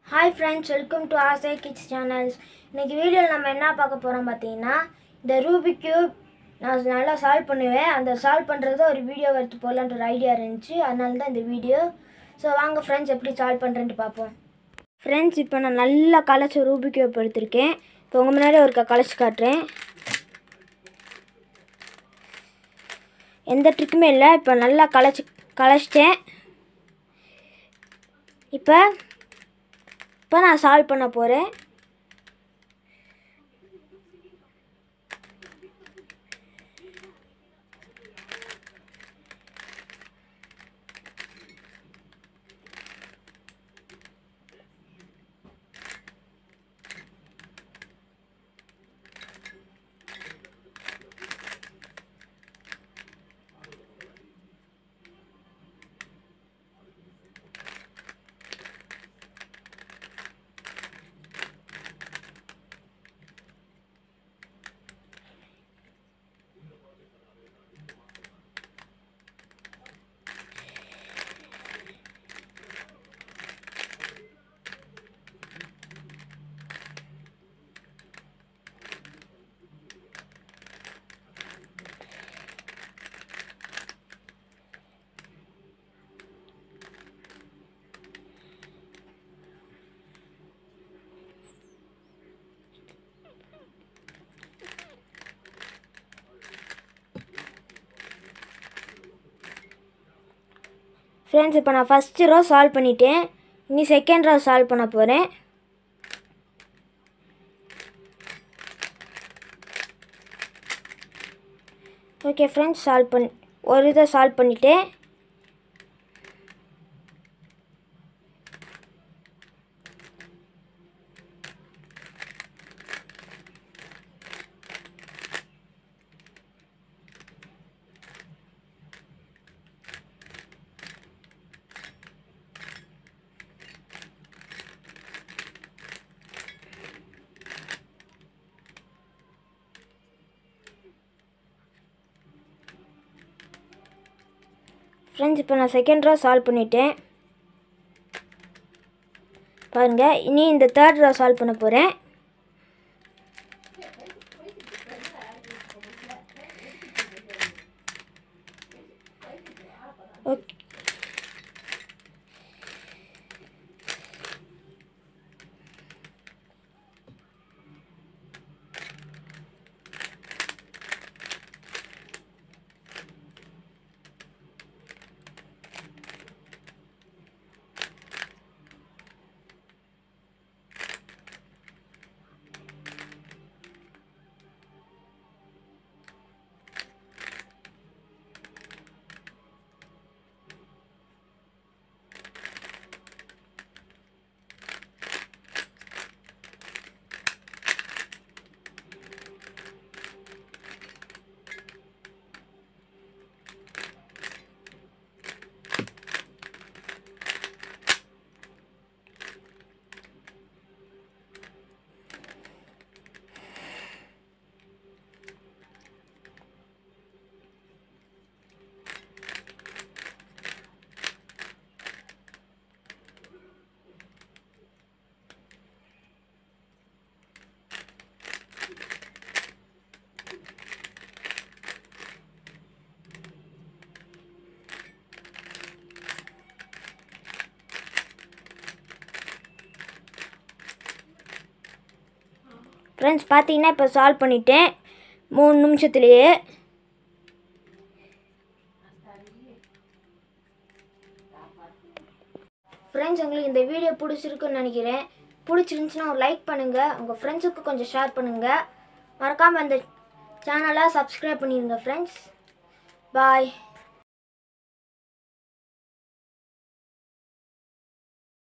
hi friends welcome to Aasai kids channels இன்னைக்கு வீடியோவில் நம்ம என்ன பார்க்க போகிறோம் பார்த்தீங்கன்னா இந்த ரூபிக் கியூப் நான் நல்லா சால்வ் பண்ணுவேன் அந்த சால்வ் பண்ணுறது ஒரு வீடியோ எடுத்து போடலான்ற ஒரு ஐடியா இருந்துச்சு அதனால தான் இந்த வீடியோ ஸோ வாங்க ஃப்ரெண்ட்ஸ் எப்படி சால்வ் பண்ணுறேன்ட்டு பார்ப்போம் ஃப்ரெண்ட்ஸ் இப்போ நான் நல்லா கலைச்ச ரூபிக் கியூப் எடுத்திருக்கேன் இப்போ உங்கள் முன்னாடி ஒரு கலைச்சி காட்டுறேன் எந்த ட்ரிக்குமே இல்லை இப்போ நல்லா கலைச்சி கலைச்சிட்டேன் இப்போ இப்போ நான் சால்வ் பண்ண போகிறேன் ஃப்ரெண்ட்ஸ் இப்போ நான் ஃபஸ்ட்டு ரோ சால்வ் பண்ணிட்டேன் இனி செகண்ட் ரோ சால்வ் பண்ண போகிறேன் ஓகே ஃப்ரெண்ட்ஸ் சால்வ் பண்ணி ஒரு இதை சால்வ் பண்ணிட்டேன் ஃப்ரெண்ட்ஸ் இப்போ நான் செகண்ட் ரோ சால்வ் பண்ணிட்டேன் பாருங்கள் இனி இந்த தேர்ட் ரோ சால்வ் பண்ண போகிறேன் ஓகே ஃப்ரெண்ட்ஸ் பார்த்தீங்கன்னா இப்போ சால்வ் பண்ணிட்டேன் மூணு நிமிஷத்துலேயே ஃப்ரெண்ட்ஸ் உங்களுக்கு இந்த வீடியோ பிடிச்சிருக்குன்னு நினைக்கிறேன் பிடிச்சிருந்துச்சுன்னா ஒரு லைக் பண்ணுங்கள் உங்கள் ஃப்ரெண்ட்ஸுக்கு கொஞ்சம் ஷேர் பண்ணுங்கள் மறக்காமல் அந்த சேனலை சப்ஸ்கிரைப் பண்ணிடுங்க ஃப்ரெண்ட்ஸ் பாய்